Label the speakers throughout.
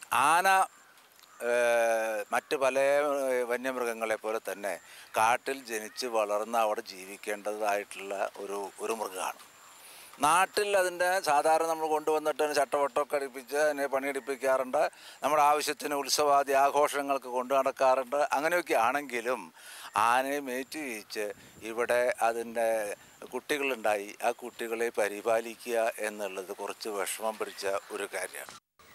Speaker 1: ആന ഏഹ്, മറ്റ് പല ഏഹ്, വന്യമൃഗങ്ങളെ പോലെ തന്നെ കാട്ടിൽ ജനിച്ച് വളർന്ന് അവിടെ ജീവിക്കേണ്ടതായിട്ടുള്ള ഒരു ഒരു മൃഗമാണ് നാട്ടിൽ അതിൻ്റെ സാധാരണ നമ്മൾ കൊണ്ടുവന്നിട്ട് അതിന് ചട്ടവട്ടമൊക്കെ അടിപ്പിച്ച് അതിനെ പണിയെടുപ്പിക്കാറുണ്ട് നമ്മുടെ ആവശ്യത്തിന് ഉത്സവാദി ആഘോഷങ്ങൾക്ക് കൊണ്ടു നടക്കാറുണ്ട് അങ്ങനെയൊക്കെ ആണെങ്കിലും ആനയെ മേറ്റ് വീഴ്ച് ഇവിടെ അതിൻ്റെ കുട്ടികളുണ്ടായി ആ കുട്ടികളെ പരിപാലിക്കുക എന്നുള്ളത് കുറച്ച് വിഷമം പിടിച്ച ഒരു കാര്യമാണ്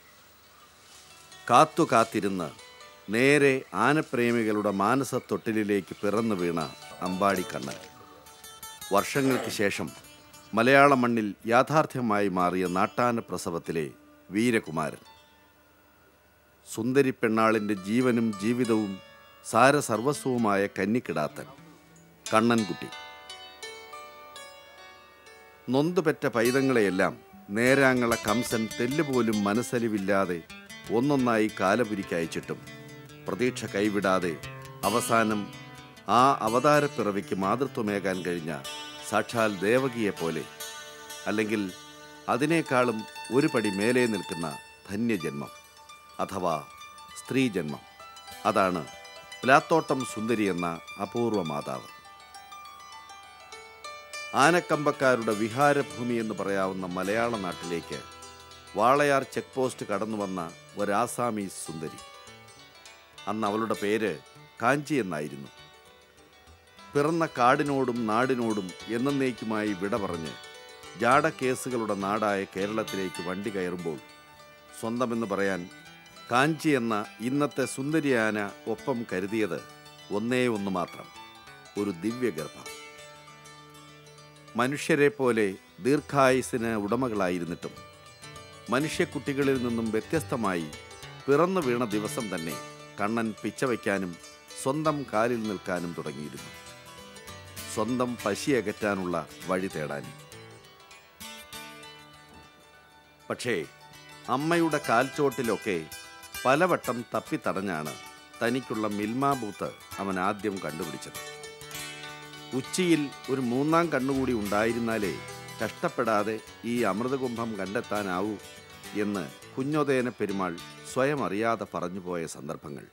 Speaker 2: കാത്തു കാത്തിരുന്ന് നേരെ ആനപ്രേമികളുടെ മാനസത്തൊട്ടിലിലേക്ക് പിറന്നു വീണ അമ്പാടി കണ്ണൻ വർഷങ്ങൾക്ക് ശേഷം മലയാള മണ്ണിൽ യാഥാർത്ഥ്യമായി മാറിയ നാട്ടാന പ്രസവത്തിലെ വീരകുമാരൻ സുന്ദരി പെണ്ണാളിൻ്റെ ജീവനും ജീവിതവും സാരസർവസ്വവുമായ കന്നിക്കിടാത്തൻ കണ്ണൻകുട്ടി നൊന്തുപെറ്റ പൈതങ്ങളെയെല്ലാം നേരാങ്ങള കംസൻ തെല്ലുപോലും മനസ്സലിവില്ലാതെ ഒന്നൊന്നായി കാലപുരിക്കയച്ചിട്ടും പ്രതീക്ഷ കൈവിടാതെ അവസാനം ആ അവതാരപ്പിറവിക്ക് മാതൃത്വമേകാൻ കഴിഞ്ഞ സാക്ഷാൽ ദേവകിയെപ്പോലെ അല്ലെങ്കിൽ അതിനേക്കാളും ഒരു പടി മേലെ നിൽക്കുന്ന ധന്യജന്മം അഥവാ സ്ത്രീജന്മം അതാണ് പ്ലാത്തോട്ടം സുന്ദരി എന്ന അപൂർവ മാതാവ് ആനക്കമ്പക്കാരുടെ വിഹാരഭൂമി എന്ന് പറയാവുന്ന മലയാള നാട്ടിലേക്ക് വാളയാർ ചെക്ക് പോസ്റ്റ് കടന്നു വന്ന ഒരാസാമീസ് സുന്ദരി അന്ന് അവളുടെ പേര് കാഞ്ചി എന്നായിരുന്നു പിറന്ന കാടിനോടും നാടിനോടും എന്നേക്കുമായി വിട പറഞ്ഞ് ജാട കേസുകളുടെ നാടായ കേരളത്തിലേക്ക് വണ്ടി കയറുമ്പോൾ സ്വന്തമെന്ന് പറയാൻ കാഞ്ചി എന്ന ഇന്നത്തെ സുന്ദരിയാന ഒപ്പം കരുതിയത് ഒന്നേ ഒന്ന് മാത്രം ഒരു ദിവ്യഗർഭം മനുഷ്യരെ പോലെ ദീർഘായുസിന് ഉടമകളായിരുന്നിട്ടും മനുഷ്യക്കുട്ടികളിൽ നിന്നും വ്യത്യസ്തമായി പിറന്നു വീണ ദിവസം തന്നെ കണ്ണൻ പിച്ചവയ്ക്കാനും സ്വന്തം കാലിൽ നിൽക്കാനും തുടങ്ങിയിരുന്നു സ്വന്തം പശി അകറ്റാനുള്ള വഴി തേടാനും പക്ഷേ അമ്മയുടെ കാൽച്ചോട്ടിലൊക്കെ പലവട്ടം തപ്പിത്തടഞ്ഞാണ് തനിക്കുള്ള മിൽമാ ബൂത്ത് അവൻ ആദ്യം കണ്ടുപിടിച്ചത് ഉച്ചിയിൽ ഒരു മൂന്നാം കണ്ണുകൂടി ഉണ്ടായിരുന്നാലേ കഷ്ടപ്പെടാതെ ഈ അമൃതകുംഭം കണ്ടെത്താനാവൂ എന്ന് കുഞ്ഞോദയന പെരുമാൾ സ്വയം അറിയാതെ പറഞ്ഞുപോയ സന്ദർഭങ്ങൾ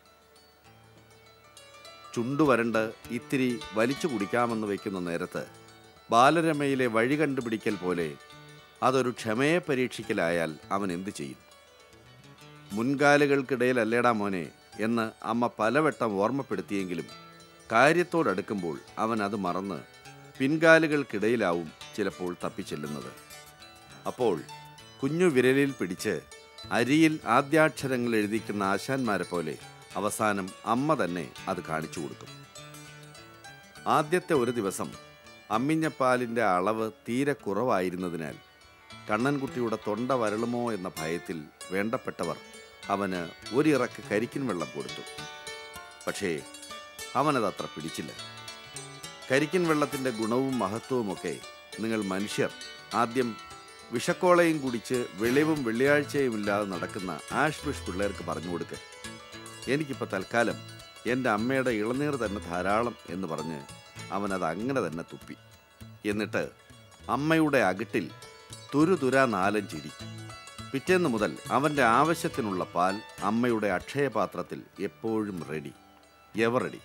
Speaker 2: ചുണ്ടുവരണ്ട് ഇത്തിരി വലിച്ചു കുടിക്കാമെന്ന് വയ്ക്കുന്ന നേരത്ത് ബാലരമയിലെ വഴി കണ്ടുപിടിക്കൽ പോലെ അതൊരു ക്ഷമയെ പരീക്ഷിക്കലായാൽ അവൻ എന്തു ചെയ്യും മുൻകാലുകൾക്കിടയിലല്ലേടാ മോനെ എന്ന് അമ്മ പലവട്ടം ഓർമ്മപ്പെടുത്തിയെങ്കിലും കാര്യത്തോടടുക്കുമ്പോൾ അവൻ അത് മറന്ന് പിൻകാലുകൾക്കിടയിലാവും ചിലപ്പോൾ തപ്പിച്ചെല്ലുന്നത് അപ്പോൾ കുഞ്ഞു വിരലിൽ പിടിച്ച് അരിയിൽ ആദ്യാക്ഷരങ്ങൾ എഴുതിക്കുന്ന ആശാന്മാരെ പോലെ അവസാനം അമ്മ തന്നെ അത് കാണിച്ചു കൊടുക്കും ആദ്യത്തെ ഒരു ദിവസം അമ്മിഞ്ഞപ്പാലിൻ്റെ അളവ് തീരെ കുറവായിരുന്നതിനാൽ കണ്ണൻകുട്ടിയുടെ തൊണ്ട വരളുമോ എന്ന ഭയത്തിൽ വേണ്ടപ്പെട്ടവർ അവന് ഒരിറക്ക് കരിക്കിൻ വെള്ളം കൊടുത്തു പക്ഷേ അവനത് അത്ര പിടിച്ചില്ല കരിക്കിൻ വെള്ളത്തിൻ്റെ ഗുണവും മഹത്വവുമൊക്കെ നിങ്ങൾ മനുഷ്യർ ആദ്യം വിഷക്കോളയും കുടിച്ച് വെളിവും വെള്ളിയാഴ്ചയും ഇല്ലാതെ നടക്കുന്ന ആഷ് ബിഷ് പിള്ളേർക്ക് പറഞ്ഞു കൊടുക്ക് എനിക്കിപ്പോൾ തൽക്കാലം എൻ്റെ അമ്മയുടെ ഇളനീർ തന്നെ ധാരാളം എന്ന് പറഞ്ഞ് അവനത് അങ്ങനെ തന്നെ തുപ്പി എന്നിട്ട് അമ്മയുടെ അകിട്ടിൽ തുരുതുരാ നാലഞ്ചിരി പിറ്റേന്ന് മുതൽ അവൻ്റെ ആവശ്യത്തിനുള്ള പാൽ അമ്മയുടെ അക്ഷയപാത്രത്തിൽ എപ്പോഴും റെഡി എവർ റെഡി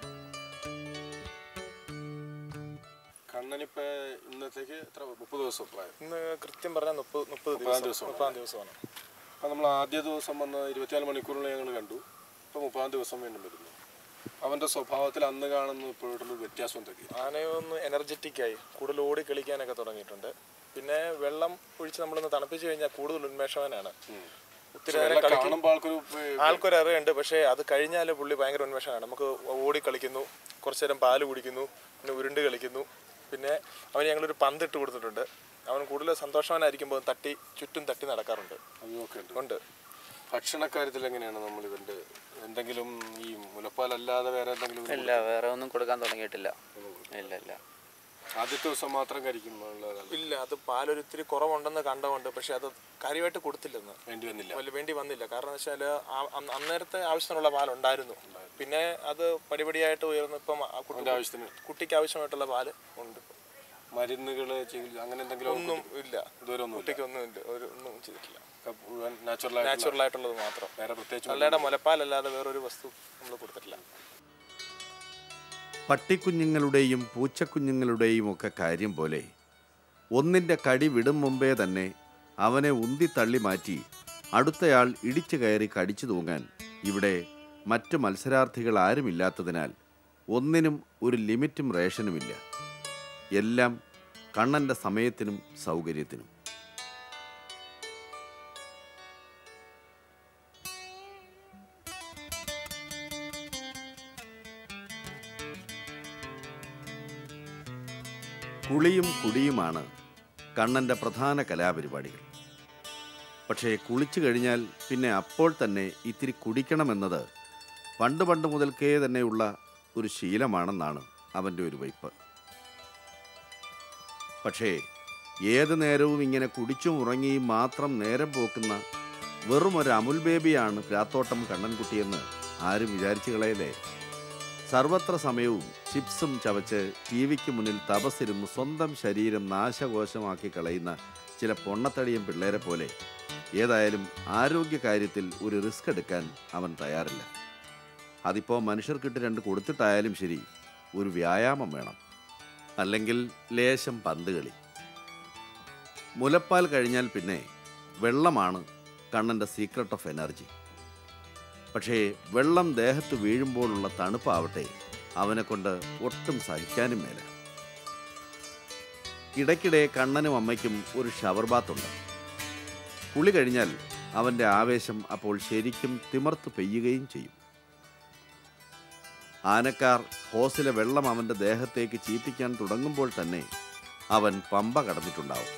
Speaker 3: കണ്ണനിപ്പോ ഇന്നത്തേക്ക് എത്ര മുപ്പത് ദിവസം പ്രായം
Speaker 4: ഇന്ന് കൃത്യം പറഞ്ഞാൽ മുപ്പത് മുപ്പത്
Speaker 3: മുപ്പതാം
Speaker 4: ദിവസം
Speaker 3: ദിവസമാണ്.
Speaker 4: മുപ്പതാം ദിവസമാണ്
Speaker 3: അപ്പം നമ്മൾ ആദ്യ ദിവസം വന്ന് ഇരുപത്തിനാല് മണിക്കൂറിൽ ഞങ്ങൾ കണ്ടു ഇപ്പം മുപ്പതാം ദിവസം വീണ്ടും വരുന്നു അവൻ്റെ സ്വഭാവത്തിൽ അന്ന് കാണുന്ന ഇപ്പോഴുള്ള വ്യത്യാസം എന്തൊക്കെയാണ്
Speaker 4: ആനയൊന്ന് എനർജറ്റിക് ആയി കൂടുതൽ ഓടി കളിക്കാനൊക്കെ തുടങ്ങിയിട്ടുണ്ട് പിന്നെ വെള്ളം ഒഴിച്ച് നമ്മളൊന്ന് തണുപ്പിച്ച് കഴിഞ്ഞാൽ കൂടുതൽ ഉന്മേഷവാനാണ് ഒത്തിരി നേരം
Speaker 3: വെള്ളം
Speaker 4: കളിക്കും
Speaker 3: കാണുമ്പോൾ ആൾക്കൊരു ഏർ,
Speaker 4: ആൾക്കൊരു അറിവുണ്ട് പക്ഷേ അത് കഴിഞ്ഞാൽ പുള്ളി ഭയങ്കര ഉന്മേഷമാണ് നമുക്ക് ഓടി കളിക്കുന്നു കുറച്ചു നേരം പാല് കുടിക്കുന്നു പിന്നെ ഉരുണ്ട് കളിക്കുന്നു പിന്നെ അവന് ഞങ്ങളൊരു പന്ത് ഇട്ട് കൊടുത്തിട്ടുണ്ട് അവൻ കൂടുതൽ സന്തോഷവാനായിരിക്കുമ്പോൾ തട്ടി ചുറ്റും തട്ടി നടക്കാറുണ്ട്
Speaker 3: അതുമൊക്കെ ഉണ്ട്
Speaker 4: ഉണ്ട്
Speaker 3: ഭക്ഷണക്കാര്യത്തിൽ എങ്ങനെയാണ് നമ്മൾ ഇവൻ്റെ എന്തെങ്കിലും ഈ മുലപ്പാലല്ലാതെ വേറെ എന്തെങ്കിലും ഇത്
Speaker 5: ഇല്ല വേറെ ഒന്നും കൊടുക്കാൻ തുടങ്ങിയിട്ടില്ല ഇല്ല ഇല്ല
Speaker 3: ആദ്യത്തെ ദിവസം മാത്രം കഴിക്കുമ്പോഴുള്ളതല്ല
Speaker 4: ഇല്ല അത് പാലൊരു ഇത്തിരി കുറവുണ്ടെന്ന് കണ്ടുകൊണ്ട് പക്ഷെ അത് കാര്യമായിട്ട് കൊടുത്തില്ലെന്ന്
Speaker 3: വേണ്ടി വന്നില്ല
Speaker 4: വലിയ വേണ്ടി വന്നില്ല കാരണം എന്ന് വെച്ചാൽ അന്നേരത്തെ ആവശ്യത്തിനുള്ള പാലുണ്ടായിരുന്നു പിന്നെ അത് പടിപടിയായിട്ട് ഉയർന്നു ഇപ്പം ആ കുട്ടി-
Speaker 3: അവൻ്റെ ആവശ്യത്തിന്
Speaker 4: കുട്ടിക്ക് ആവശ്യമായിട്ടുള്ള പാല് ഉണ്ട്
Speaker 3: മരുന്നുകൾ അങ്ങനെ എന്തെങ്കിലും
Speaker 4: ഒന്നും ഇല്ല
Speaker 3: ഇതുവരെ ഒന്നും
Speaker 4: കുട്ടിക്ക് ഒന്നും ഇല്ല ഒരു ഒന്നും ചെയ്തിട്ടില്ല
Speaker 3: മുഴുവൻ നാച്ചുറൽ
Speaker 4: നാച്ചുറൽ ആയിട്ടുള്ളത് മാത്രം
Speaker 3: വേറെ പ്രത്യേകിച്ച്
Speaker 4: നല്ലയുടെ മുലപ്പാലല്ലാതെ വേറൊരു വസ്തു നമ്മൾ കൊടുത്തിട്ടില്ല
Speaker 2: പട്ടിക്കുഞ്ഞുങ്ങളുടെയും പൂച്ചക്കുഞ്ഞുങ്ങളുടെയും ഒക്കെ കാര്യം പോലെ ഒന്നിൻ്റെ കടി വിടും മുമ്പേ തന്നെ അവനെ ഉന്തി തള്ളി മാറ്റി അടുത്തയാൾ ഇടിച്ചു കയറി കടിച്ചു തൂങ്ങാൻ ഇവിടെ മറ്റു മത്സരാർത്ഥികൾ ആരുമില്ലാത്തതിനാൽ ഒന്നിനും ഒരു ലിമിറ്റും റേഷനുമില്ല എല്ലാം കണ്ണൻ്റെ സമയത്തിനും സൗകര്യത്തിനും കുളിയും കുടിയുമാണ് കണ്ണൻ്റെ പ്രധാന കലാപരിപാടികൾ പക്ഷേ കുളിച്ചു കഴിഞ്ഞാൽ പിന്നെ അപ്പോൾ തന്നെ ഇത്തിരി കുടിക്കണമെന്നത് പണ്ട് പണ്ട് മുതൽക്കേ തന്നെയുള്ള ഒരു ശീലമാണെന്നാണ് അവൻ്റെ ഒരു വയ്പ് പക്ഷേ ഏത് നേരവും ഇങ്ങനെ കുടിച്ചും ഉറങ്ങിയും മാത്രം നേരം പോക്കുന്ന വെറും ഒരു അമുൽ ബേബിയാണ് രാത്തോട്ടം കണ്ണൻകുട്ടിയെന്ന് ആരും വിചാരിച്ചു കളയലേ സർവത്ര സമയവും ചിപ്സും ചവച്ച് ടി വിക്ക് മുന്നിൽ തപസ്സിരുന്ന് സ്വന്തം ശരീരം നാശകോശമാക്കി കളയുന്ന ചില പൊണ്ണത്തടിയും പിള്ളേരെ പോലെ ഏതായാലും ആരോഗ്യകാര്യത്തിൽ ഒരു റിസ്ക് എടുക്കാൻ അവൻ തയ്യാറില്ല അതിപ്പോൾ മനുഷ്യർക്കിട്ട് രണ്ട് കൊടുത്തിട്ടായാലും ശരി ഒരു വ്യായാമം വേണം അല്ലെങ്കിൽ ലേശം പന്ത് കളി മുലപ്പാൽ കഴിഞ്ഞാൽ പിന്നെ വെള്ളമാണ് കണ്ണൻ്റെ സീക്രട്ട് ഓഫ് എനർജി പക്ഷേ വെള്ളം ദേഹത്ത് വീഴുമ്പോഴുള്ള തണുപ്പാവട്ടെ അവനെ കൊണ്ട് ഒട്ടും സഹിക്കാനും മേല ഇടയ്ക്കിടെ കണ്ണനും അമ്മയ്ക്കും ഒരു ഷവർ ബാത്തുണ്ട് കുളി കഴിഞ്ഞാൽ അവൻ്റെ ആവേശം അപ്പോൾ ശരിക്കും തിമർത്ത് പെയ്യുകയും ചെയ്യും ആനക്കാർ ഹോസിലെ വെള്ളം അവൻ്റെ ദേഹത്തേക്ക് ചീറ്റിക്കാൻ തുടങ്ങുമ്പോൾ തന്നെ അവൻ പമ്പ കടന്നിട്ടുണ്ടാവും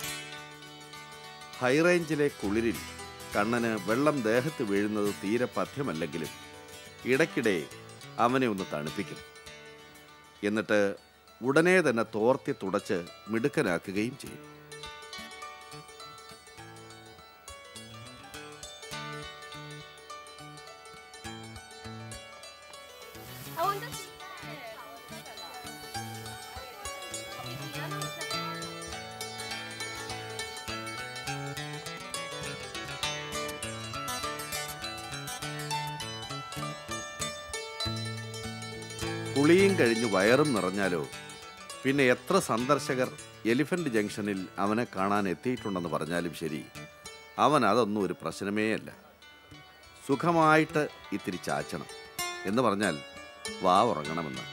Speaker 2: ഹൈറേഞ്ചിലെ കുളിരിൽ കണ്ണന് വെള്ളം ദേഹത്ത് വീഴുന്നത് തീരെ പഥ്യമല്ലെങ്കിലും ഇടയ്ക്കിടെ അവനെ ഒന്ന് തണുപ്പിക്കും എന്നിട്ട് ഉടനെ തന്നെ തോർത്തി തുടച്ച് മിടുക്കനാക്കുകയും ചെയ്യും
Speaker 6: I want to see
Speaker 2: കുളിയും കഴിഞ്ഞ് വയറും നിറഞ്ഞാലോ പിന്നെ എത്ര സന്ദർശകർ എലിഫന്റ് ജംഗ്ഷനിൽ അവനെ കാണാൻ എത്തിയിട്ടുണ്ടെന്ന് പറഞ്ഞാലും ശരി അവൻ അതൊന്നും ഒരു പ്രശ്നമേ അല്ല സുഖമായിട്ട് ഇത്തിരി ചാച്ചണം എന്ന് പറഞ്ഞാൽ വാ ഉറങ്ങണമെന്ന്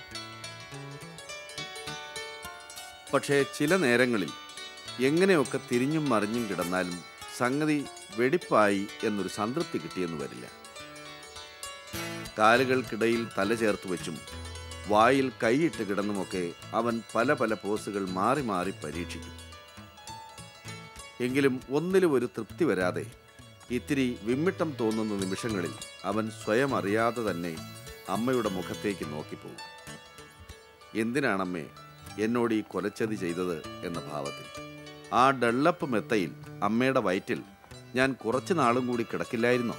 Speaker 2: പക്ഷേ ചില നേരങ്ങളിൽ എങ്ങനെയൊക്കെ തിരിഞ്ഞും മറിഞ്ഞും കിടന്നാലും സംഗതി വെടിപ്പായി എന്നൊരു സംതൃപ്തി കിട്ടിയെന്ന് വരില്ല കാലുകൾക്കിടയിൽ തല ചേർത്ത് വെച്ചും വായിൽ കൈയിട്ട് കിടന്നുമൊക്കെ അവൻ പല പല പോസുകൾ മാറി മാറി പരീക്ഷിക്കും എങ്കിലും ഒന്നിലും ഒരു തൃപ്തി വരാതെ ഇത്തിരി വിമ്മിട്ടം തോന്നുന്ന നിമിഷങ്ങളിൽ അവൻ സ്വയം അറിയാതെ തന്നെ അമ്മയുടെ മുഖത്തേക്ക് നോക്കിപ്പോകും എന്തിനാണമ്മേ എന്നോട് ഈ കൊലച്ചതി ചെയ്തത് എന്ന ഭാവത്തിൽ ആ ഡള്ളപ്പ് മെത്തയിൽ അമ്മയുടെ വയറ്റിൽ ഞാൻ കുറച്ചു നാളും കൂടി കിടക്കില്ലായിരുന്നോ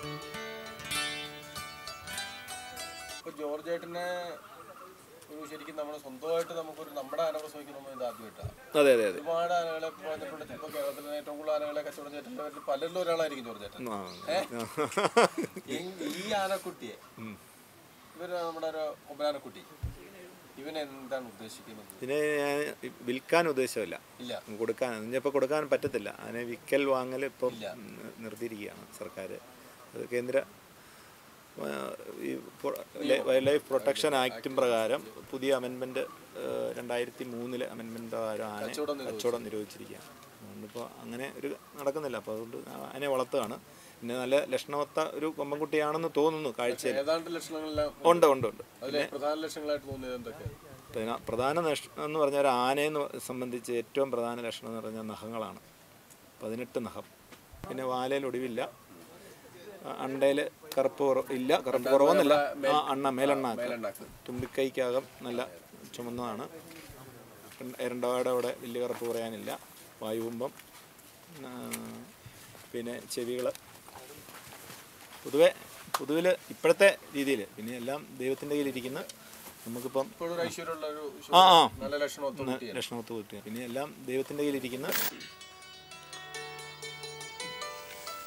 Speaker 3: ഇപ്പൊ ജോർജ് ഏട്ടനെ ഒരു ശരിക്കും നമ്മൾ സ്വന്തമായിട്ട് നമുക്കൊരു നമ്മുടെ ആന പ്രസവിക്കുന്ന ഇത് ആദ്യമായിട്ടാണ്
Speaker 4: അതെ അതെ അതെ
Speaker 3: ഒരുപാട് ആനകളെ പറഞ്ഞിട്ടുണ്ട് ചിലപ്പോൾ കേരളത്തിൽ ഏറ്റവും കൂടുതൽ ആനകളെ കച്ചവടം ചെയ്തിട്ടുള്ളവരിൽ പലരിലും ഒരാളായിരിക്കും ജോർജ് ഏട്ടൻ ഏ? ഈ- ഈ ആനക്കുട്ടിയെ ഇവര് നമ്മുടെ ഒരു ഒമ്പനാനക്കുട്ടി ഇവൻ എന്താണ് ഉദ്ദേശിക്കുന്നത്
Speaker 7: ഇതിനെ ഞാൻ വിൽക്കാൻ ഉദ്ദേശമില്ല
Speaker 3: ഇല്ല
Speaker 7: കൊടുക്കാൻ ഇനിയിപ്പോൾ കൊടുക്കാൻ പറ്റത്തില്ല അതിനെ വിൽക്കൽ വാങ്ങൽ ഇപ്പം നിർത്തിയിരിക്കുകയാണ് സർക്കാർ അത് കേന്ദ്ര ആ, ഈ വൈൽഡ് ലൈഫ് പ്രൊട്ടക്ഷൻ ആക്റ്റും പ്രകാരം പുതിയ അമെൻമെൻറ്റ് രണ്ടായിരത്തി മൂന്നിലെ അമെൻമെൻറ്റ് പ്രകാരം ആന കച്ചവടം നിരോധിച്ചിരിക്കുകയാണ് അതുകൊണ്ടിപ്പോൾ അങ്ങനെ ഒരു നടക്കുന്നില്ല അപ്പോൾ അതുകൊണ്ട് അതിനെ വളർത്തുകയാണ് പിന്നെ നല്ല ലക്ഷണവത്ത ഒരു കൊമ്പൻകുട്ടിയാണെന്ന് തോന്നുന്നു കാഴ്ചയിൽ
Speaker 3: ഏതാണ്ട് ലക്ഷണങ്ങളെല്ലാം
Speaker 7: ഉണ്ട് ഉണ്ട് ഉണ്ട്
Speaker 3: അതിലെ പ്രധാന ലക്ഷണങ്ങളായിട്ട് തോന്നിയത് എന്തൊക്കെ
Speaker 7: പിന്നെ പ്രധാന ലക്ഷണം എന്ന് പറഞ്ഞാൽ ആനയെ സംബന്ധിച്ച് ഏറ്റവും പ്രധാന ലക്ഷണം എന്ന് പറഞ്ഞാൽ നഖങ്ങളാണ് പതിനെട്ട് നഖം പിന്നെ വാലയിൽ ഒടിവില്ല അണ്ടയിൽ കറുപ്പ് കുറവ് ഇല്ല കറുപ്പ് കുറവൊന്നുമില്ല ആ അണ്ണ മേലെണ്ണ തുമ്പിക്കൈക്കകം നല്ല ചുമന്നതാണ് ഇരണ്ടവാടെ അവിടെ വലിയ കറുപ്പ് പറയാനില്ല വായുകുമ്പം ആ, പിന്നെ ചെവികൾ പൊതുവെ പൊതുവിൽ ഇപ്പോഴത്തെ രീതിയിൽ പിന്നെ എല്ലാം ദൈവത്തിൻ്റെ കയ്യിലിരിക്കുന്ന നമുക്കിപ്പം
Speaker 3: ഇപ്പോഴും ഒരു ഐശ്വര്യമുള്ള ഒരു
Speaker 7: ആ ആ
Speaker 3: നല്ല ലക്ഷണമൊത്ത കുട്ടിയാണ്
Speaker 7: ലക്ഷണത്ത് കിട്ടുക പിന്നെ എല്ലാം ദൈവത്തിൻ്റെ കയ്യിലിരിക്കുന്ന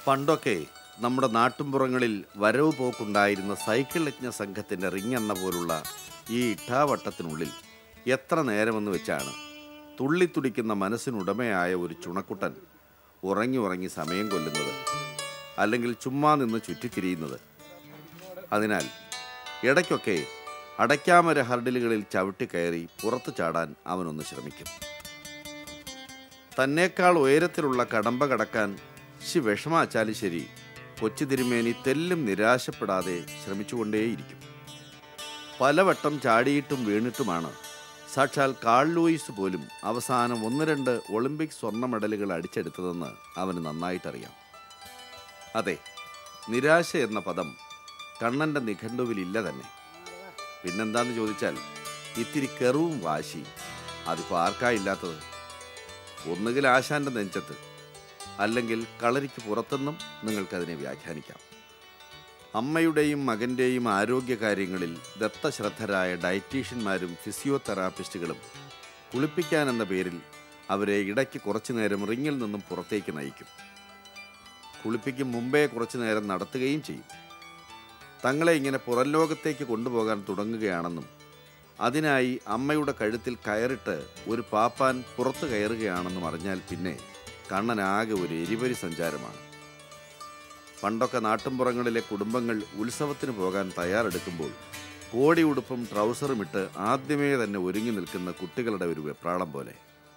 Speaker 2: പണ്ടൊക്കെ നമ്മുടെ നാട്ടുംപുറങ്ങളിൽ വരവ് പോക്കുണ്ടായിരുന്ന സൈക്കിൾ യജ്ഞ സംഘത്തിൻ്റെ റിങ് എന്ന പോലുള്ള ഈ ഇട്ടാവട്ടത്തിനുള്ളിൽ എത്ര നേരമെന്ന് വെച്ചാണ് തുള്ളിത്തുടിക്കുന്ന മനസ്സിനുടമയായ ഒരു ചുണക്കുട്ടൻ ഉറങ്ങി ഉറങ്ങി സമയം കൊല്ലുന്നത് അല്ലെങ്കിൽ ചുമ്മാ നിന്ന് ചുറ്റിത്തിരിയുന്നത് അതിനാൽ ഇടയ്ക്കൊക്കെ അടയ്ക്കാമര ഹർഡിലുകളിൽ ചവിട്ടി കയറി പുറത്തു ചാടാൻ അവനൊന്ന് ശ്രമിക്കും തന്നേക്കാൾ ഉയരത്തിലുള്ള കടമ്പ കടക്കാൻ ശി വിഷമാച്ചാലും ശരി കൊച്ചു തിരുമേനി തെല്ലും നിരാശപ്പെടാതെ ശ്രമിച്ചുകൊണ്ടേയിരിക്കും പലവട്ടം ചാടിയിട്ടും വീണിട്ടുമാണ് സാക്ഷാൽ കാൾ ലൂയിസ് പോലും അവസാനം ഒന്ന് രണ്ട് ഒളിമ്പിക് സ്വർണ്ണ മെഡലുകൾ അടിച്ചെടുത്തതെന്ന് അവന് നന്നായിട്ടറിയാം അതെ നിരാശ എന്ന പദം കണ്ണൻ്റെ നിഘണ്ടുവിലില്ല തന്നെ പിന്നെന്താന്ന് ചോദിച്ചാൽ ഇത്തിരി കെറുവും വാശി അതിപ്പോൾ ആർക്കാ ഇല്ലാത്തത് ഒന്നുകിൽ ആശാന്റെ നെഞ്ചത്ത് അല്ലെങ്കിൽ കളരിക്ക് പുറത്തെന്നും നിങ്ങൾക്കതിനെ വ്യാഖ്യാനിക്കാം അമ്മയുടെയും മകൻ്റെയും ആരോഗ്യകാര്യങ്ങളിൽ ദത്തശ്രദ്ധരായ ഡയറ്റീഷ്യന്മാരും ഫിസിയോതെറാപ്പിസ്റ്റുകളും കുളിപ്പിക്കാനെന്ന പേരിൽ അവരെ ഇടയ്ക്ക് കുറച്ചു നേരം റിങ്ങിൽ നിന്നും പുറത്തേക്ക് നയിക്കും കുളിപ്പിക്കും മുമ്പേ കുറച്ചു നേരം നടത്തുകയും ചെയ്യും തങ്ങളെ ഇങ്ങനെ പുറം ലോകത്തേക്ക് കൊണ്ടുപോകാൻ തുടങ്ങുകയാണെന്നും അതിനായി അമ്മയുടെ കഴുത്തിൽ കയറിട്ട് ഒരു പാപ്പാൻ പുറത്തു കയറുകയാണെന്നും അറിഞ്ഞാൽ പിന്നെ കണ്ണനാകെ ഒരു എരിപരി സഞ്ചാരമാണ് പണ്ടൊക്കെ നാട്ടുംപുറങ്ങളിലെ കുടുംബങ്ങൾ ഉത്സവത്തിന് പോകാൻ തയ്യാറെടുക്കുമ്പോൾ കോടി ഉടുപ്പും ട്രൗസറും ഇട്ട് ആദ്യമേ തന്നെ ഒരുങ്ങി നിൽക്കുന്ന കുട്ടികളുടെ ഒരു വെപ്രാളം പോലെ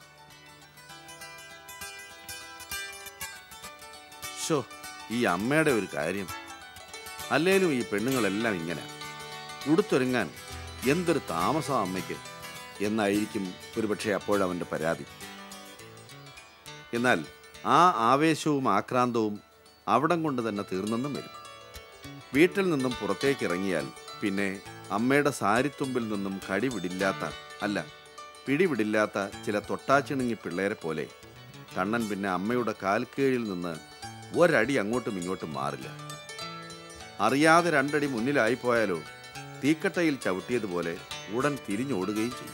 Speaker 2: ഷോ ഈ അമ്മയുടെ ഒരു കാര്യം അല്ലേലും ഈ പെണ്ണുങ്ങളെല്ലാം ഇങ്ങനെ ഉടുത്തൊരുങ്ങാൻ എന്തൊരു താമസം അമ്മയ്ക്ക് എന്നായിരിക്കും ഒരുപക്ഷെ അപ്പോഴവൻ്റെ പരാതി എന്നാൽ ആ ആവേശവും ആക്രാന്തവും അവിടം കൊണ്ട് തന്നെ തീർന്നെന്നും വരും വീട്ടിൽ നിന്നും പുറത്തേക്ക് ഇറങ്ങിയാൽ പിന്നെ അമ്മയുടെ സാരിത്തുമ്പിൽ നിന്നും കടിവിടില്ലാത്ത അല്ല പിടിവിടില്ലാത്ത ചില തൊട്ടാച്ചിണുങ്ങി പിള്ളേരെ പോലെ കണ്ണൻ പിന്നെ അമ്മയുടെ കാൽക്കീഴിൽ നിന്ന് ഒരടി അങ്ങോട്ടും ഇങ്ങോട്ടും മാറില്ല അറിയാതെ രണ്ടടി മുന്നിലായിപ്പോയാലോ തീക്കട്ടയിൽ ചവിട്ടിയതുപോലെ ഉടൻ തിരിഞ്ഞോടുകയും ചെയ്യും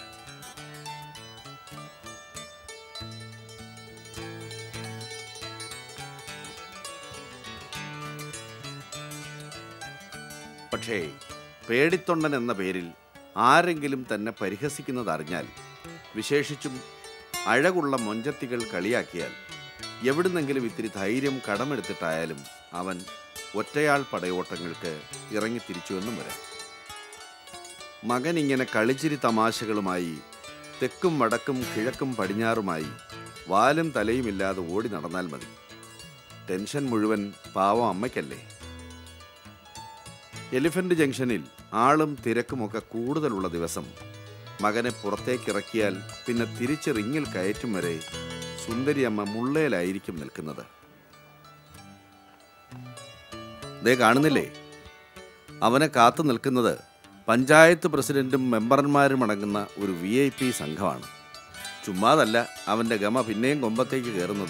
Speaker 2: പക്ഷേ പേടിത്തൊണ്ടൻ എന്ന പേരിൽ ആരെങ്കിലും തന്നെ പരിഹസിക്കുന്നത് അറിഞ്ഞാൽ വിശേഷിച്ചും അഴകുള്ള മൊഞ്ചത്തികൾ കളിയാക്കിയാൽ എവിടുന്നെങ്കിലും ഇത്തിരി ധൈര്യം കടമെടുത്തിട്ടായാലും അവൻ ഒറ്റയാൾ പടയോട്ടങ്ങൾക്ക് ഇറങ്ങി തിരിച്ചുവെന്നും വരാം മകൻ ഇങ്ങനെ കളിച്ചിരി തമാശകളുമായി തെക്കും വടക്കും കിഴക്കും പടിഞ്ഞാറുമായി വാലും തലയുമില്ലാതെ ഓടി നടന്നാൽ മതി ടെൻഷൻ മുഴുവൻ പാവം അമ്മയ്ക്കല്ലേ എലിഫന്റ് ജംഗ്ഷനിൽ ആളും തിരക്കുമൊക്കെ കൂടുതലുള്ള ദിവസം മകനെ പുറത്തേക്കിറക്കിയാൽ പിന്നെ തിരിച്ച് റിങ്ങിൽ കയറ്റും വരെ സുന്ദരിയമ്മ മുള്ളയിലായിരിക്കും നിൽക്കുന്നത് ദേ കാണുന്നില്ലേ അവനെ കാത്തു നിൽക്കുന്നത് പഞ്ചായത്ത് പ്രസിഡന്റും മെമ്പർമാരും അടങ്ങുന്ന ഒരു വി ഐ പി സംഘമാണ് ചുമ്മാതല്ല അവൻ്റെ ഗമ പിന്നെയും കൊമ്പത്തേക്ക് കയറുന്നത്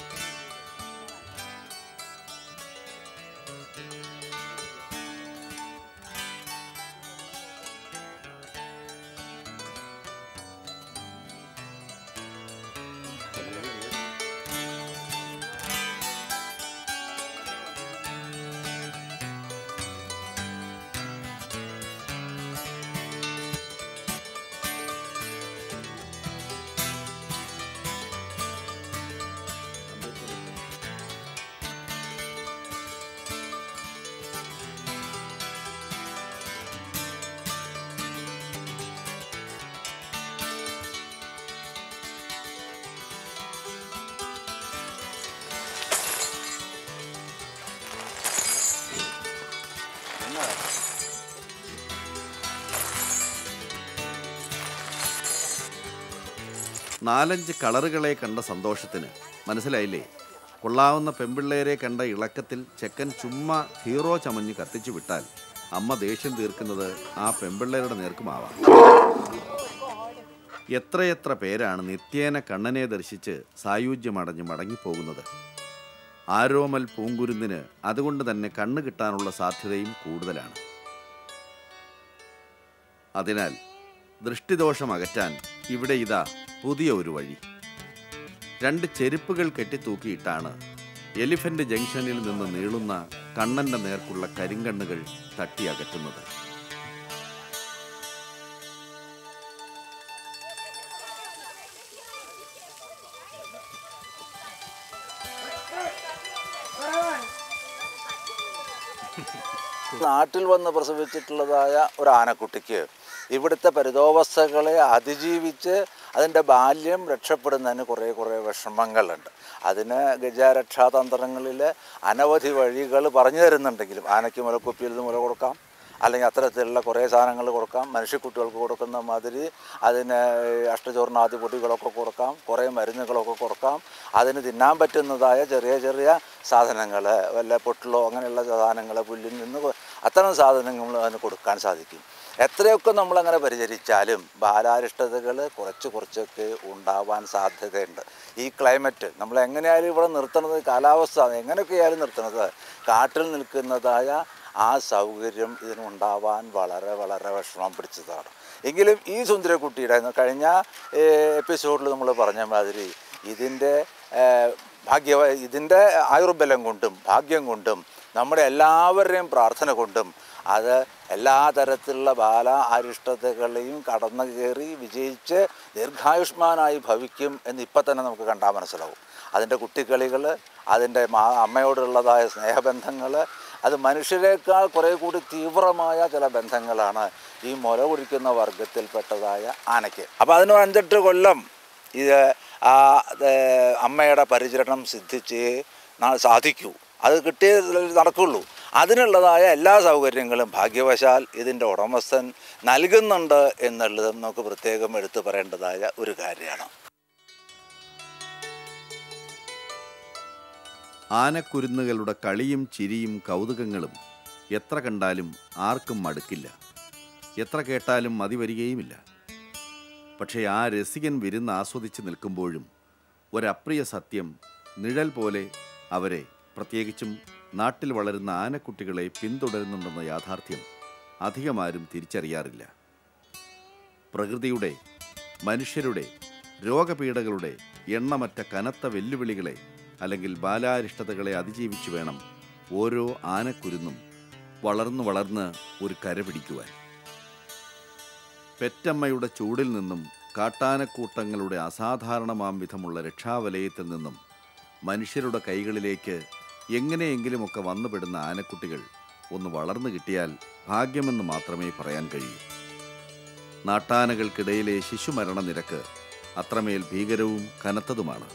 Speaker 2: നാലഞ്ച് കളറുകളെ കണ്ട സന്തോഷത്തിന് മനസ്സിലായില്ലേ കൊള്ളാവുന്ന പെമ്പിള്ളേരെ കണ്ട ഇളക്കത്തിൽ ചെക്കൻ ചുമ്മാ ഹീറോ ചമഞ്ഞ് കത്തിച്ചു വിട്ടാൽ അമ്മ ദേഷ്യം തീർക്കുന്നത് ആ പെമ്പിള്ളേരുടെ നേർക്കുമാവാം എത്രയെത്ര പേരാണ് നിത്യേന കണ്ണനെ ദർശിച്ച് സായുജ്യമടഞ്ഞ് മടങ്ങിപ്പോകുന്നത് ആരോമൽ പൂങ്കുരുന്നിന് അതുകൊണ്ട് തന്നെ കണ്ണ് കിട്ടാനുള്ള സാധ്യതയും കൂടുതലാണ് അതിനാൽ ദൃഷ്ടിദോഷം അകറ്റാൻ ഇവിടെ ഇതാ പുതിയ ഒരു വഴി രണ്ട് ചെരുപ്പുകൾ കെട്ടിത്തൂക്കിയിട്ടാണ് എലിഫന്റ് ജംഗ്ഷനിൽ നിന്ന് നീളുന്ന കണ്ണന്റെ നേർക്കുള്ള കരിങ്കണ്ണുകൾ തട്ടി അകറ്റുന്നത്
Speaker 1: നാട്ടിൽ വന്ന് പ്രസവിച്ചിട്ടുള്ളതായ ഒരു ആനക്കുട്ടിക്ക് ഇവിടുത്തെ പരിതോവസ്ഥകളെ അതിജീവിച്ച് അതിൻ്റെ ബാല്യം രക്ഷപ്പെടുന്നതിന് കുറേ കുറേ വിഷമങ്ങളുണ്ട് അതിന് ഗജാരക്ഷാതന്ത്രങ്ങളിൽ അനവധി വഴികൾ പറഞ്ഞു തരുന്നുണ്ടെങ്കിലും ആനയ്ക്ക് മുലക്കുപ്പിയിൽ നിന്ന് മുല കൊടുക്കാം അല്ലെങ്കിൽ അത്തരത്തിലുള്ള കുറേ സാധനങ്ങൾ കൊടുക്കാം മനുഷ്യക്കുട്ടികൾക്ക് കൊടുക്കുന്ന മാതിരി അതിന് അഷ്ടചൂർണാദി പൊടികളൊക്കെ കൊടുക്കാം കുറേ മരുന്നുകളൊക്കെ കൊടുക്കാം അതിന് തിന്നാൻ പറ്റുന്നതായ ചെറിയ ചെറിയ സാധനങ്ങൾ വല്ല പൊട്ടിലോ അങ്ങനെയുള്ള സാധനങ്ങൾ പുല്ലിൽ നിന്ന് കൊ- അത്തരം സാധനങ്ങൾ അതിന് കൊടുക്കാൻ സാധിക്കും എത്രയൊക്കെ നമ്മളങ്ങനെ പരിചരിച്ചാലും ബാലാരിഷ്ടതകൾ കുറച്ച് കുറച്ചൊക്കെ ഉണ്ടാവാൻ സാധ്യതയുണ്ട് ഈ ക്ലൈമറ്റ് നമ്മൾ എങ്ങനെയായാലും ഇവിടെ നിർത്തുന്നത് കാലാവസ്ഥ എങ്ങനെയൊക്കെ ആയാലും നിർത്തുന്നത് കാട്ടിൽ നിൽക്കുന്നതായ ആ സൗകര്യം ഇതിനുണ്ടാവാൻ വളരെ വളരെ വിഷമം പിടിച്ചതാണ് എങ്കിലും ഈ സുന്ദരക്കുട്ടിയുടെ കഴിഞ്ഞ എപ്പിസോഡിൽ നമ്മൾ പറഞ്ഞ മാതിരി ഇതിൻ്റെ ഏഹ്, ഭാഗ്യ ഇതിൻ്റെ ആയുർബലം കൊണ്ടും ഭാഗ്യം കൊണ്ടും നമ്മുടെ എല്ലാവരുടെയും പ്രാർത്ഥന കൊണ്ടും അത് എല്ലാ തരത്തിലുള്ള ബാല അരിഷ്ടതകളെയും കടന്നു കയറി വിജയിച്ച് ദീർഘായുഷ്മാനായി ഭവിക്കും എന്ന് ഇപ്പം തന്നെ നമുക്ക് കണ്ടാൽ മനസ്സിലാവും അതിൻ്റെ കുട്ടിക്കളികൾ അതിൻ്റെ മാ അമ്മയോടുള്ളതായ സ്നേഹബന്ധങ്ങൾ അത് മനുഷ്യരെക്കാൾ കുറേ കൂടി തീവ്രമായ ചില ബന്ധങ്ങളാണ് ഈ മുല കുടിക്കുന്ന വർഗത്തിൽപ്പെട്ടതായ ആനയ്ക്ക് അപ്പോൾ അതിന് അഞ്ചെട്ട് കൊല്ലം ഇത് ആ ഇത് അമ്മയുടെ പരിചരണം സിദ്ധിച്ച് നാ- സാധിക്കൂ അത് കിട്ടിയതിൽ നടക്കുള്ളൂ അതിനുള്ളതായ എല്ലാ സൗകര്യങ്ങളും ഭാഗ്യവശാൽ ഇതിൻ്റെ ഉടമസ്ഥൻ നൽകുന്നുണ്ട് എന്നുള്ളതും നമുക്ക് പ്രത്യേകം എടുത്തു പറയേണ്ടതായ ഒരു കാര്യമാണ്
Speaker 2: ആനക്കുരുന്നുകളുടെ കളിയും ചിരിയും കൗതുകങ്ങളും എത്ര കണ്ടാലും ആർക്കും മടുക്കില്ല എത്ര കേട്ടാലും മതി വരികയുമില്ല പക്ഷേ ആ രസികൻ വിരുന്ന് ആസ്വദിച്ച് നിൽക്കുമ്പോഴും ഒരപ്രിയ സത്യം നിഴൽ പോലെ അവരെ പ്രത്യേകിച്ചും നാട്ടിൽ വളരുന്ന ആനക്കുട്ടികളെ പിന്തുടരുന്നുണ്ടെന്ന യാഥാർത്ഥ്യം അധികമാരും തിരിച്ചറിയാറില്ല പ്രകൃതിയുടെ മനുഷ്യരുടെ രോഗപീഠകളുടെ എണ്ണമറ്റ കനത്ത വെല്ലുവിളികളെ അല്ലെങ്കിൽ ബാലാരിഷ്ടതകളെ അതിജീവിച്ചു വേണം ഓരോ ആനക്കുരുന്നും വളർന്നു വളർന്ന് ഒരു കര പിടിക്കുവാൻ പെറ്റമ്മയുടെ ചൂടിൽ നിന്നും കാട്ടാനക്കൂട്ടങ്ങളുടെ അസാധാരണമാം വിധമുള്ള രക്ഷാവലയത്തിൽ നിന്നും മനുഷ്യരുടെ കൈകളിലേക്ക് എങ്ങനെയെങ്കിലുമൊക്കെ വന്നുപെടുന്ന ആനക്കുട്ടികൾ ഒന്ന് വളർന്നു കിട്ടിയാൽ ഭാഗ്യമെന്ന് മാത്രമേ പറയാൻ കഴിയൂ നാട്ടാനകൾക്കിടയിലെ ശിശുമരണ നിരക്ക് അത്രമേൽ ഭീകരവും കനത്തതുമാണ്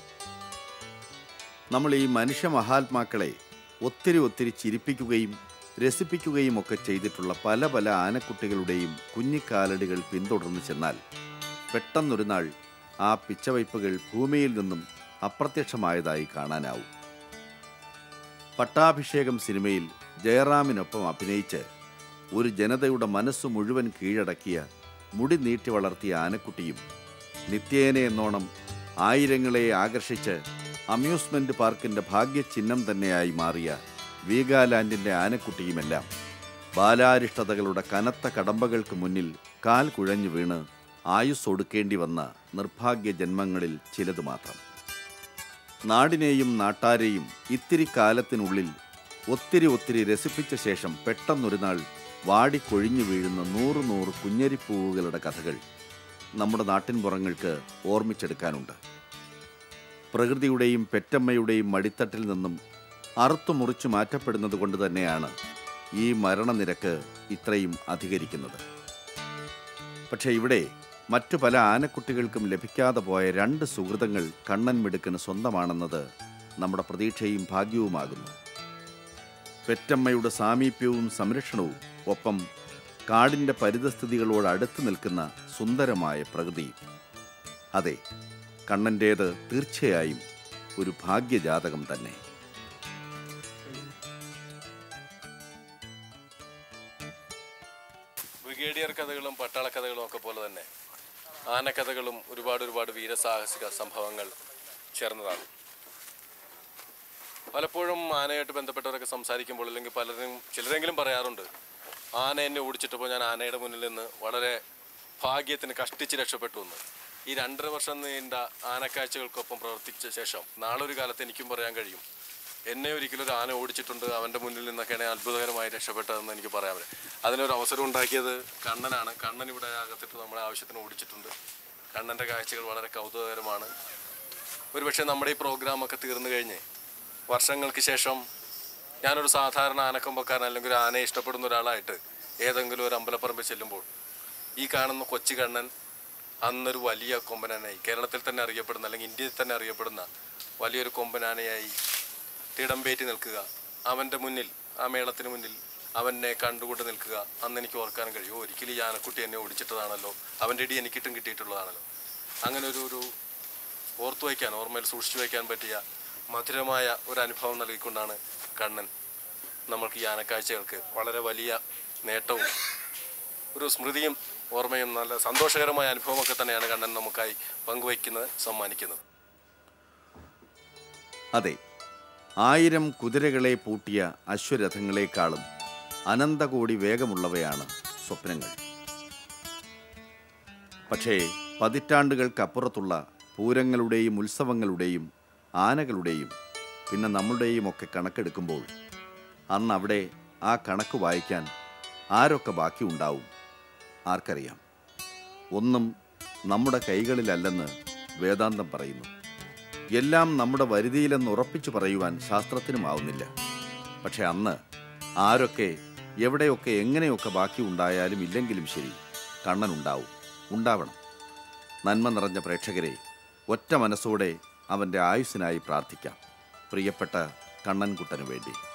Speaker 2: നമ്മൾ ഈ മനുഷ്യ മഹാത്മാക്കളെ ഒത്തിരി ഒത്തിരി ചിരിപ്പിക്കുകയും രസിപ്പിക്കുകയും ഒക്കെ ചെയ്തിട്ടുള്ള പല പല ആനക്കുട്ടികളുടെയും കുഞ്ഞിക്കാലടികൾ പിന്തുടർന്ന് ചെന്നാൽ പെട്ടെന്നൊരു നാൾ ആ പിച്ചവയ്പ്പുകൾ ഭൂമിയിൽ നിന്നും അപ്രത്യക്ഷമായതായി കാണാനാവും പട്ടാഭിഷേകം സിനിമയിൽ ജയറാമിനൊപ്പം അഭിനയിച്ച് ഒരു ജനതയുടെ മനസ്സ് മുഴുവൻ കീഴടക്കിയ മുടി നീട്ടി വളർത്തിയ ആനക്കുട്ടിയും നിത്യേന എന്നോണം ആയിരങ്ങളെ ആകർഷിച്ച് അമ്യൂസ്മെന്റ് പാർക്കിന്റെ ഭാഗ്യചിഹ്നം തന്നെയായി മാറിയ വീഗാലാൻഡിന്റെ ആനക്കുട്ടിയുമെല്ലാം ബാലാരിഷ്ടതകളുടെ കനത്ത കടമ്പകൾക്ക് മുന്നിൽ കാൽ കുഴഞ്ഞു വീണ് ആയുസ് ഒടുക്കേണ്ടി വന്ന നിർഭാഗ്യ ജന്മങ്ങളിൽ ചിലത് മാത്രം നാടിനെയും നാട്ടാരെയും ഇത്തിരി കാലത്തിനുള്ളിൽ ഒത്തിരി ഒത്തിരി രസിപ്പിച്ച ശേഷം പെട്ടെന്നൊരു നാൾ വാടിക്കൊഴിഞ്ഞു വീഴുന്ന നൂറ് നൂറ് കുഞ്ഞരിപ്പൂവുകളുടെ കഥകൾ നമ്മുടെ നാട്ടിൻപുറങ്ങൾക്ക് ഓർമ്മിച്ചെടുക്കാനുണ്ട് പ്രകൃതിയുടെയും പെറ്റമ്മയുടെയും മടിത്തട്ടിൽ നിന്നും അറുത്തു മുറിച്ചു മാറ്റപ്പെടുന്നത് കൊണ്ട് തന്നെയാണ് ഈ മരണനിരക്ക് ഇത്രയും അധികരിക്കുന്നത് പക്ഷേ ഇവിടെ മറ്റു പല ആനക്കുട്ടികൾക്കും ലഭിക്കാതെ പോയ രണ്ട് സുഹൃതങ്ങൾ കണ്ണൻ മിടുക്കിന് സ്വന്തമാണെന്നത് നമ്മുടെ പ്രതീക്ഷയും ഭാഗ്യവുമാകുന്നു പെറ്റമ്മയുടെ സാമീപ്യവും സംരക്ഷണവും ഒപ്പം കാടിൻ്റെ പരിതസ്ഥിതികളോട് അടുത്ത് നിൽക്കുന്ന സുന്ദരമായ പ്രകൃതിയും അതെ കണ്ണൻ്റേത് തീർച്ചയായും ഒരു ഭാഗ്യജാതകം തന്നെ
Speaker 3: ബ്രിഗേഡിയർ കഥകളും പട്ടാള കഥകളും ഒക്കെ പോലെ തന്നെ ആനക്കഥകളും ഒരുപാട് ഒരുപാട് വീരസാഹസിക സംഭവങ്ങൾ ചേർന്നതാണ് പലപ്പോഴും ആനയായിട്ട് ബന്ധപ്പെട്ടവരൊക്കെ സംസാരിക്കുമ്പോൾ അല്ലെങ്കിൽ പലരും ചിലരെങ്കിലും പറയാറുണ്ട് ആന എന്നെ ഓടിച്ചിട്ടപ്പോൾ ഞാൻ ആനയുടെ മുന്നിൽ നിന്ന് വളരെ ഭാഗ്യത്തിന് കഷ്ടിച്ച് രക്ഷപ്പെട്ടു എന്ന് ഈ രണ്ടര വർഷം നീണ്ട ആനക്കാഴ്ചകൾക്കൊപ്പം പ്രവർത്തിച്ച ശേഷം നാളെ ഒരു കാലത്ത് എനിക്കും പറയാൻ കഴിയും
Speaker 8: എന്നെ ഒരിക്കലും ഒരു ആന ഓടിച്ചിട്ടുണ്ട് അവൻ്റെ മുന്നിൽ നിന്നൊക്കെയാണ് അത്ഭുതകരമായി രക്ഷപ്പെട്ടതെന്ന് എനിക്ക് പറയാൻ പറ്റും അതിനൊരു അവസരം ഉണ്ടാക്കിയത് കണ്ണനാണ് കണ്ണൻ ഇവിടെ അകത്തിട്ട് നമ്മുടെ ആവശ്യത്തിന് ഓടിച്ചിട്ടുണ്ട് കണ്ണൻ്റെ കാഴ്ചകൾ വളരെ കൗതുകകരമാണ് ഒരുപക്ഷെ നമ്മുടെ ഈ പ്രോഗ്രാമൊക്കെ തീർന്നു കഴിഞ്ഞ് വർഷങ്ങൾക്ക് ശേഷം ഞാനൊരു സാധാരണ ആനക്കൊമ്പക്കാരൻ അല്ലെങ്കിൽ ഒരു ആനയെ ഇഷ്ടപ്പെടുന്ന ഒരാളായിട്ട് ഏതെങ്കിലും ഒരു അമ്പലപ്പറമ്പിൽ ചെല്ലുമ്പോൾ ഈ കാണുന്ന കൊച്ചു കണ്ണൻ അന്നൊരു വലിയ കൊമ്പനാനായി കേരളത്തിൽ തന്നെ അറിയപ്പെടുന്ന അല്ലെങ്കിൽ ഇന്ത്യയിൽ തന്നെ അറിയപ്പെടുന്ന വലിയൊരു കൊമ്പനാനയായി തിടമ്പേറ്റി നിൽക്കുക അവൻ്റെ മുന്നിൽ ആ മേളത്തിന് മുന്നിൽ അവനെ കണ്ടുകൊണ്ട് നിൽക്കുക അന്ന് എനിക്ക് ഓർക്കാൻ കഴിയും "ഓ, ഒരിക്കലും ഈ ആനക്കുട്ടി എന്നെ ഓടിച്ചിട്ടതാണല്ലോ അവൻ്റെ ഇടി എനിക്കിട്ടും കിട്ടിയിട്ടുള്ളതാണല്ലോ അങ്ങനെ ഒരു ഒരു ഓർത്തു വയ്ക്കാൻ ഓർമ്മയിൽ സൂക്ഷിച്ചു വയ്ക്കാൻ പറ്റിയ മധുരമായ ഒരു അനുഭവം നൽകിക്കൊണ്ടാണ് കണ്ണൻ നമ്മൾക്ക് ഈ ആനക്കാഴ്ചകൾക്ക് വളരെ വലിയ നേട്ടവും ഒരു സ്മൃതിയും ഓർമ്മയും നല്ല സന്തോഷകരമായ അനുഭവമൊക്കെ തന്നെയാണ് കണ്ണൻ നമുക്കായി പങ്കുവയ്ക്കുന്നത് സമ്മാനിക്കുന്നത്
Speaker 2: അതെ ആയിരം കുതിരകളെ പൂട്ടിയ അശ്വരഥങ്ങളെക്കാളും അനന്തകോടി വേഗമുള്ളവയാണ് സ്വപ്നങ്ങൾ പക്ഷേ പതിറ്റാണ്ടുകൾക്കപ്പുറത്തുള്ള പൂരങ്ങളുടെയും ഉത്സവങ്ങളുടെയും ആനകളുടെയും പിന്നെ നമ്മളുടെയും ഒക്കെ കണക്കെടുക്കുമ്പോൾ അന്ന് അവിടെ ആ കണക്ക് വായിക്കാൻ ആരൊക്കെ ബാക്കിയുണ്ടാവും ആർക്കറിയാം ഒന്നും നമ്മുടെ കൈകളിലല്ലെന്ന് വേദാന്തം പറയുന്നു എല്ലാം നമ്മുടെ വരുതിയിലെന്ന് ഉറപ്പിച്ചു പറയുവാൻ ശാസ്ത്രത്തിനുമാവുന്നില്ല പക്ഷെ അന്ന് ആരൊക്കെ എവിടെയൊക്കെ എങ്ങനെയൊക്കെ ബാക്കി ഉണ്ടായാലും ഇല്ലെങ്കിലും ശരി കണ്ണനുണ്ടാവും ഉണ്ടാവണം നന്മ നിറഞ്ഞ പ്രേക്ഷകരെ ഒറ്റ മനസ്സോടെ അവൻ്റെ ആയുസ്സിനായി പ്രാർത്ഥിക്കാം പ്രിയപ്പെട്ട കണ്ണൻകുട്ടനു വേണ്ടി